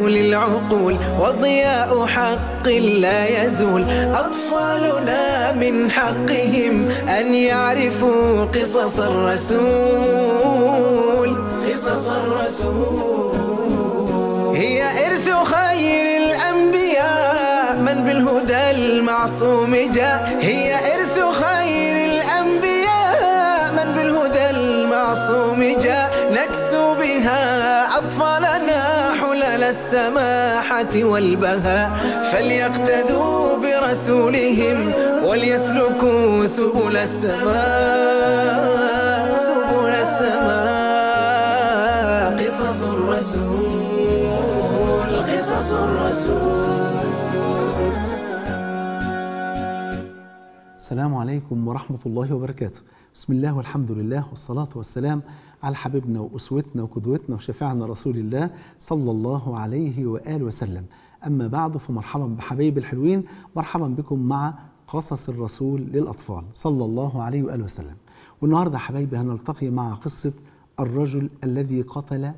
للعقول وضياء حق لا يزول أطفالنا من حقهم أن يعرفوا قصص الرسول قصص الرسول هي إرث خير الأنبياء من بالهدى المعصوم جاء هي إرث خير الأنبياء من بالهدى المعصوم جاء نكسو بها أطفالنا حلل السماحة والبهاء فليقتدوا برسولهم وليسلكوا سبل السماء سبل السماء قصص الرسول قصص الرسول السلام عليكم ورحمة الله وبركاته بسم الله والحمد لله والصلاة والسلام على حبيبنا وأسوتنا وقدوتنا وشفيعنا رسول الله صلى الله عليه وآله وسلم أما بعد فمرحبا بحبايب الحلوين مرحبا بكم مع قصص الرسول للأطفال صلى الله عليه وآله وسلم والنهاردة حبايبي هنلتقي مع قصة الرجل الذي قتل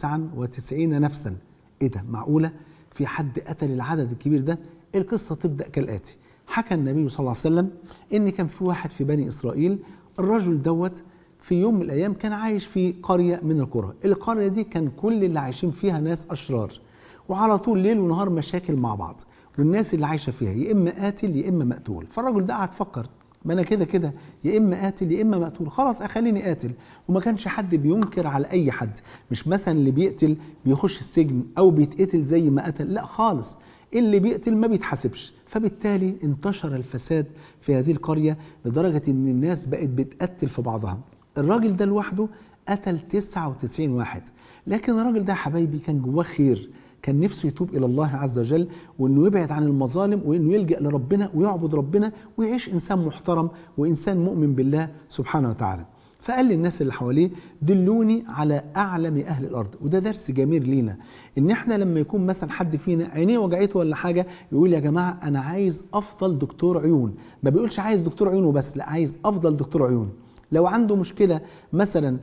99 نفسا إيه ده معقولة في حد قتل العدد الكبير ده القصة تبدأ كالآتي حكى النبي صلى الله عليه وسلم ان كان في واحد في بني اسرائيل الرجل دوت في يوم من الايام كان عايش في قريه من القرى القريه دي كان كل اللي عايشين فيها ناس اشرار وعلى طول ليل ونهار مشاكل مع بعض والناس اللي عايشه فيها يا اما قاتل يا اما مقتول فالراجل ده قعد فكر ما انا كده كده يا اما قاتل يا اما مقتول خلاص اخليني قاتل وما كانش حد بينكر على اي حد مش مثلا اللي بيقتل بيخش السجن او بيتقتل زي ما قتل لا خالص اللي بيقتل ما بيتحاسبش فبالتالي انتشر الفساد في هذه القرية لدرجة ان الناس بقت بتقتل في بعضها الراجل ده لوحده قتل 99 واحد لكن الراجل ده يا حبايبي كان جواه خير كان نفسه يتوب إلى الله عز وجل وأنه يبعد عن المظالم وأنه يلجأ لربنا ويعبد ربنا ويعيش إنسان محترم وإنسان مؤمن بالله سبحانه وتعالى فقال للناس اللي حواليه دلوني على اعلم اهل الارض وده درس جميل لينا ان احنا لما يكون مثلا حد فينا عينيه وجعته ولا حاجه يقول يا جماعه انا عايز افضل دكتور عيون ما بيقولش عايز دكتور عيون وبس لا عايز افضل دكتور عيون لو عنده مشكله مثلا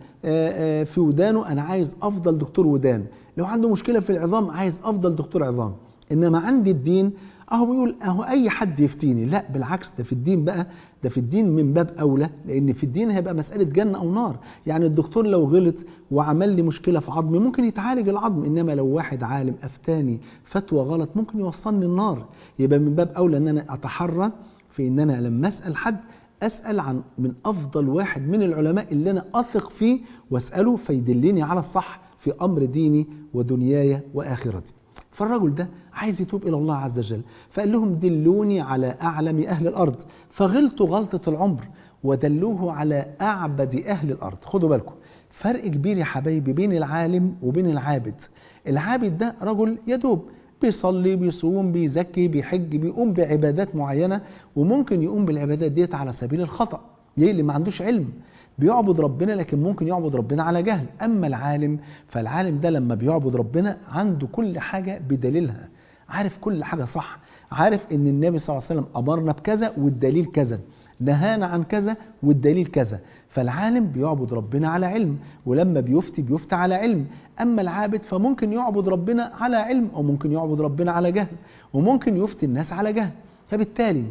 في ودانه انا عايز افضل دكتور ودان لو عنده مشكله في العظام عايز افضل دكتور عظام انما عندي الدين اهو بيقول اهو اي حد يفتيني لا بالعكس ده في الدين بقى ده في الدين من باب اولى لان في الدين هيبقى مساله جنه او نار يعني الدكتور لو غلط وعمل لي مشكله في عظمي ممكن يتعالج العظم انما لو واحد عالم افتاني فتوى غلط ممكن يوصلني النار يبقى من باب اولى ان انا اتحرى في ان انا لما اسال حد اسال عن من افضل واحد من العلماء اللي انا اثق فيه واساله فيدلني على الصح في امر ديني ودنياي واخرتي فالرجل ده عايز يتوب إلى الله عز وجل فقال لهم دلوني على أعلم أهل الأرض فغلطوا غلطة العمر ودلوه على أعبد أهل الأرض خدوا بالكم فرق كبير يا حبايبي بين العالم وبين العابد العابد ده رجل يدوب بيصلي بيصوم بيزكي بيحج بيقوم بعبادات معينة وممكن يقوم بالعبادات ديت على سبيل الخطأ ليه اللي ما عندوش علم بيعبد ربنا لكن ممكن يعبد ربنا على جهل أما العالم فالعالم ده لما بيعبد ربنا عنده كل حاجة بدليلها عارف كل حاجة صح عارف ان النبي صلى الله عليه وسلم أمرنا بكذا والدليل كذا نهانا عن كذا والدليل كذا فالعالم بيعبد ربنا على علم ولما بيفتي بيفتي على علم أما العابد فممكن يعبد ربنا على علم أو ممكن يعبد ربنا على جهل وممكن يفتي الناس على جهل فبالتالي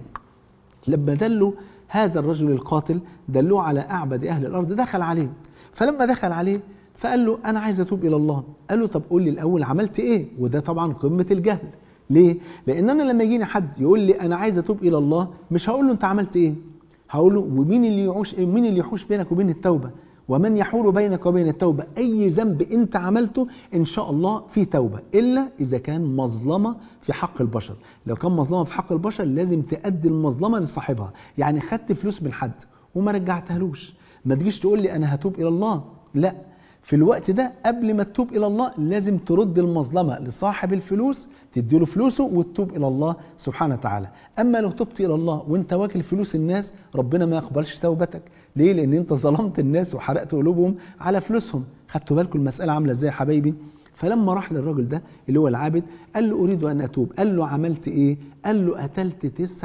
لما دلوا هذا الرجل القاتل دلوه على أعبد أهل الأرض دخل عليه فلما دخل عليه فقال له أنا عايز أتوب إلى الله قال له طب قول لي الأول عملت إيه وده طبعا قمة الجهل ليه؟ لأن أنا لما يجيني حد يقول لي أنا عايز أتوب إلى الله مش هقول له أنت عملت إيه هقول له ومين اللي يعوش مين اللي يحوش بينك وبين التوبة ومن يحول بينك وبين التوبة أي ذنب أنت عملته إن شاء الله في توبة إلا إذا كان مظلمة في حق البشر لو كان مظلمة في حق البشر لازم تأدي المظلمة لصاحبها يعني خدت فلوس من حد وما رجعتهالوش ما تجيش تقول لي أنا هتوب إلى الله لا في الوقت ده قبل ما تتوب إلى الله لازم ترد المظلمة لصاحب الفلوس تديله فلوسه وتتوب إلى الله سبحانه وتعالى أما لو تبت إلى الله وانت واكل فلوس الناس ربنا ما يقبلش توبتك ليه؟ لأن انت ظلمت الناس وحرقت قلوبهم على فلوسهم خدتوا بالكم المسألة عاملة ازاي يا حبايبي فلما راح للراجل ده اللي هو العابد قال له أريد أن أتوب قال له عملت إيه قال له قتلت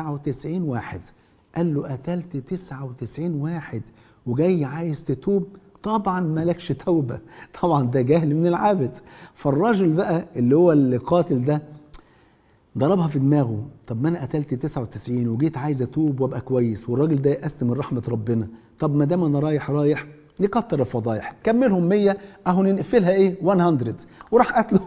99 واحد قال له قتلت 99 واحد وجاي عايز تتوب طبعا مالكش توبة طبعا ده جهل من العابد فالراجل بقى اللي هو القاتل ده ضربها في دماغه طب ما انا قتلت 99 وجيت عايز اتوب وابقى كويس والراجل ده يأست من رحمة ربنا طب ما دام انا رايح رايح نكتر الفضايح كملهم 100 اهو نقفلها ايه 100 وراح قتله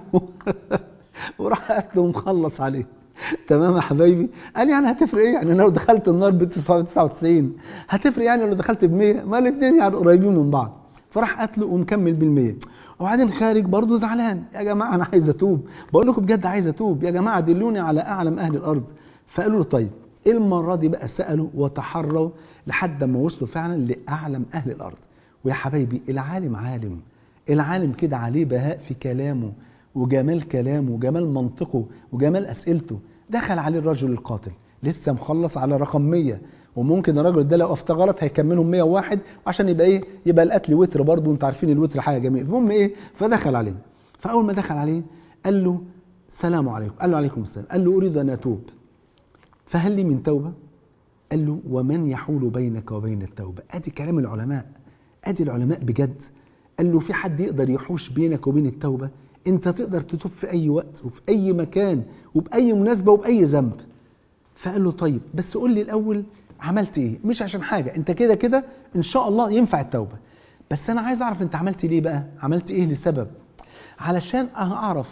وراح قتله ومخلص عليه تمام يا حبايبي قال يعني هتفرق ايه يعني أنا لو دخلت النار ب 99 هتفرق يعني لو دخلت ب 100 ما الاثنين يعني قريبين من بعض فراح قتله ومكمل بال 100 وبعدين خارج برضه زعلان يا جماعه انا عايز اتوب بقول لكم بجد عايز اتوب يا جماعه دلوني على اعلم اهل الارض فقالوا له طيب المره دي بقى سالوا وتحروا لحد ما وصلوا فعلا لاعلم اهل الارض ويا حبايبي العالم عالم العالم كده عليه بهاء في كلامه وجمال كلامه وجمال منطقه وجمال اسئلته دخل عليه الرجل القاتل لسه مخلص على رقم 100 وممكن الراجل ده لو افتى غلط هيكملهم 101 عشان يبقى ايه يبقى القتل وتر برضه انتوا عارفين الوتر حاجه جميله المهم ايه فدخل عليه فاول ما دخل عليه قال له السلام عليكم قال له عليكم السلام قال له اريد ان اتوب فهل لي من توبه قال له ومن يحول بينك وبين التوبه ادي كلام العلماء ادي العلماء بجد قال له في حد يقدر يحوش بينك وبين التوبه انت تقدر تتوب في اي وقت وفي اي مكان وباي مناسبه وباي ذنب فقال له طيب بس قول لي الاول عملت ايه مش عشان حاجه انت كده كده ان شاء الله ينفع التوبه بس انا عايز اعرف انت عملت ليه بقى عملت ايه لسبب علشان اعرف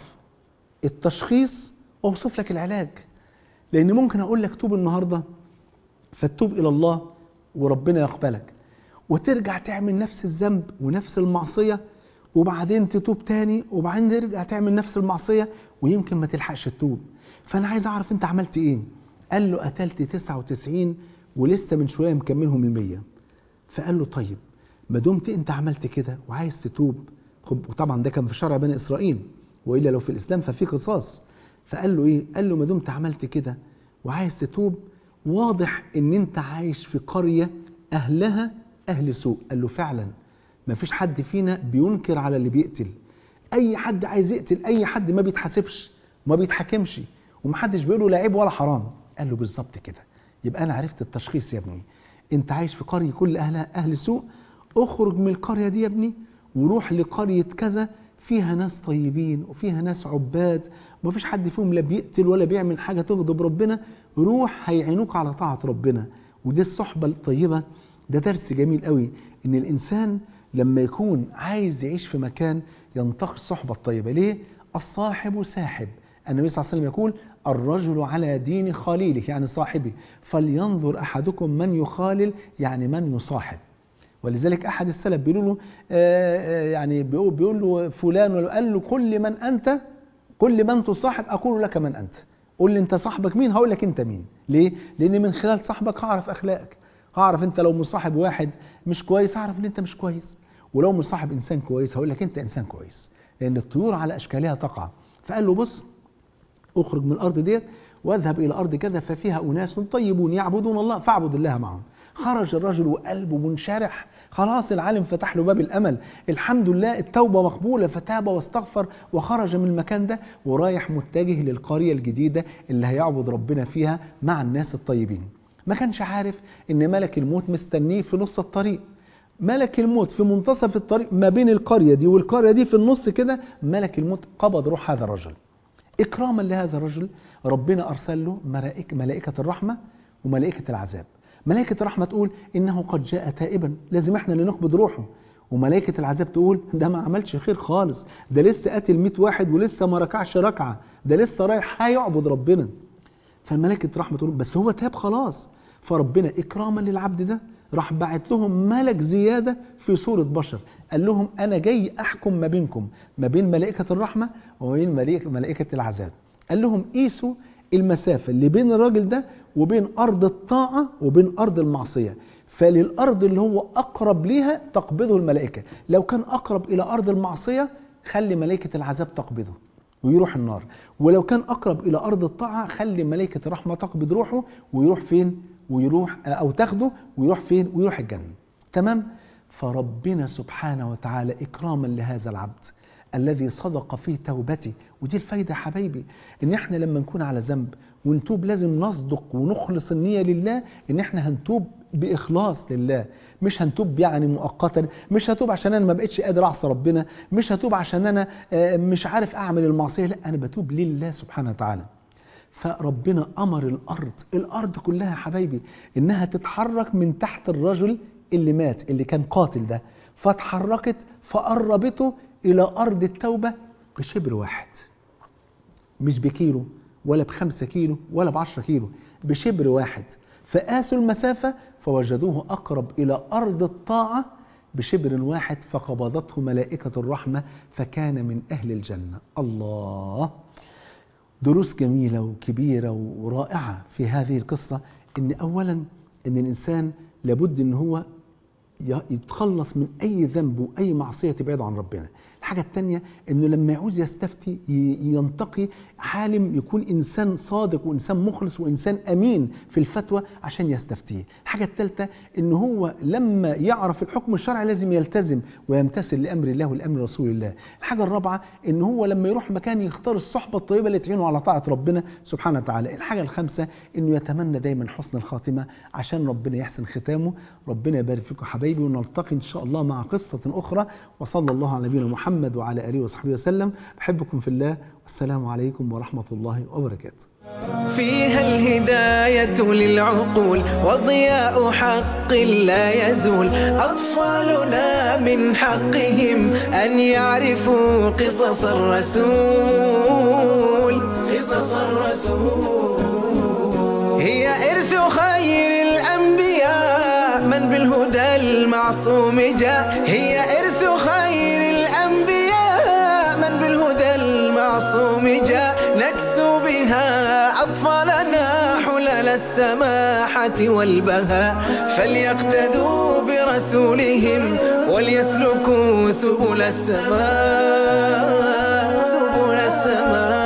التشخيص واوصف لك العلاج لان ممكن اقول لك توب النهارده فتوب الى الله وربنا يقبلك وترجع تعمل نفس الذنب ونفس المعصيه وبعدين تتوب تاني وبعدين ترجع تعمل نفس المعصيه ويمكن ما تلحقش تتوب فانا عايز اعرف انت عملت ايه قال له قتلت 99 ولسه من شويه مكملهم المية فقال له طيب ما دمت انت عملت كده وعايز تتوب خب وطبعا ده كان في شرع بني اسرائيل والا لو في الاسلام ففي قصاص فقال له ايه قال له ما دمت عملت كده وعايز تتوب واضح ان انت عايش في قريه اهلها اهل سوء قال له فعلا ما فيش حد فينا بينكر على اللي بيقتل اي حد عايز يقتل اي حد ما بيتحاسبش ما بيتحاكمش ومحدش بيقول له لا عيب ولا حرام قال له بالظبط كده يبقى انا عرفت التشخيص يا ابني انت عايش في قريه كل اهلها اهل سوء اخرج من القريه دي يا ابني وروح لقريه كذا فيها ناس طيبين وفيها ناس عباد ومفيش حد فيهم لا بيقتل ولا بيعمل حاجه تغضب ربنا روح هيعينوك على طاعه ربنا ودي الصحبه الطيبه ده درس جميل قوي ان الانسان لما يكون عايز يعيش في مكان ينتقي الصحبه الطيبه ليه الصاحب ساحب النبي صلى الله عليه وسلم يقول الرجل على دين خليله يعني صاحبه فلينظر أحدكم من يخالل يعني من يصاحب ولذلك أحد السلف بيقول له يعني بيقول, بيقول له فلان قال له كل من أنت كل من تصاحب أقول لك من أنت قول لي أنت صاحبك مين هقول لك أنت مين ليه؟ لأن من خلال صاحبك هعرف أخلاقك هعرف أنت لو مصاحب واحد مش كويس هعرف أن أنت مش كويس ولو مصاحب إنسان كويس هقول لك أنت إنسان كويس لأن الطيور على أشكالها تقع فقال له بص اخرج من الارض ديت واذهب الى ارض كذا ففيها اناس طيبون يعبدون الله فاعبد الله معهم خرج الرجل وقلبه منشرح خلاص العالم فتح له باب الامل الحمد لله التوبه مقبوله فتاب واستغفر وخرج من المكان ده ورايح متجه للقريه الجديده اللي هيعبد ربنا فيها مع الناس الطيبين ما كانش عارف ان ملك الموت مستنيه في نص الطريق ملك الموت في منتصف الطريق ما بين القريه دي والقريه دي في النص كده ملك الموت قبض روح هذا الرجل إكراما لهذا الرجل ربنا أرسل له ملائكة, ملائكة الرحمة وملائكة العذاب ملائكة الرحمة تقول إنه قد جاء تائبا لازم إحنا اللي نقبض روحه وملائكة العذاب تقول ده ما عملش خير خالص ده لسه قاتل 100 واحد ولسه ما ركعش ركعة ده لسه رايح هيعبد ربنا فملائكة الرحمة تقول بس هو تاب خلاص فربنا إكراما للعبد ده راح بعت لهم ملك زيادة في صورة بشر قال لهم أنا جاي أحكم ما بينكم ما بين ملائكة الرحمة وما بين ملائكة العذاب قال لهم قيسوا المسافة اللي بين الراجل ده وبين أرض الطاعة وبين أرض المعصية فللأرض اللي هو أقرب ليها تقبضه الملائكة لو كان أقرب إلى أرض المعصية خلي ملائكة العذاب تقبضه ويروح النار ولو كان أقرب إلى أرض الطاعة خلي ملائكة الرحمة تقبض روحه ويروح فين ويروح أو تاخده ويروح فين ويروح الجنة تمام فربنا سبحانه وتعالى إكراما لهذا العبد الذي صدق في توبته ودي الفايدة يا حبايبي إن إحنا لما نكون على ذنب ونتوب لازم نصدق ونخلص النية لله ان احنا هنتوب باخلاص لله مش هنتوب يعني مؤقتا مش هتوب عشان انا ما بقتش قادر اعصى ربنا مش هتوب عشان انا آه، مش عارف اعمل المعصيه لا انا بتوب لله سبحانه وتعالى فربنا امر الارض الارض كلها يا حبايبي انها تتحرك من تحت الرجل اللي مات اللي كان قاتل ده فاتحركت فقربته الى ارض التوبه بشبر واحد مش بكيلو ولا بخمسة كيلو ولا بعشرة كيلو بشبر واحد فقاسوا المسافة فوجدوه أقرب إلى أرض الطاعة بشبر واحد فقبضته ملائكة الرحمة فكان من أهل الجنة الله دروس جميلة وكبيرة ورائعة في هذه القصة إن أولا إن الإنسان لابد إن هو ي- يتخلص من أي ذنب وأي معصية تبعده عن ربنا الحاجة التانية إنه لما يعوز يستفتي ي- ينتقي عالم يكون إنسان صادق وإنسان مخلص وإنسان أمين في الفتوى عشان يستفتيه الحاجة الثالثة إن هو لما يعرف الحكم الشرعي لازم يلتزم ويمتثل لأمر الله ولأمر رسول الله الحاجة الرابعة إن هو لما يروح مكان يختار الصحبة الطيبة اللي تعينه على طاعة ربنا سبحانه وتعالى الحاجة الخامسة إنه يتمنى دايما حسن الخاتمة عشان ربنا يحسن ختامه ربنا يبارك فيكم حبايبي ونلتقي إن شاء الله مع قصة أخرى وصلى الله على نبينا محمد وعلى آله وصحبه وسلم بحبكم في الله والسلام عليكم ورحمة الله وبركاته فيها الهداية للعقول وضياء حق لا يزول أطفالنا من حقهم أن يعرفوا قصص الرسول قصص الرسول هي إرث خير الأنبياء من بالهدى المعصوم جاء هي إرث خير الأنبياء من بالهدى المعصوم جاء نكسو بها أطفالنا حلل السماحة والبهاء فليقتدوا برسولهم وليسلكوا سبل السماء سبل السماء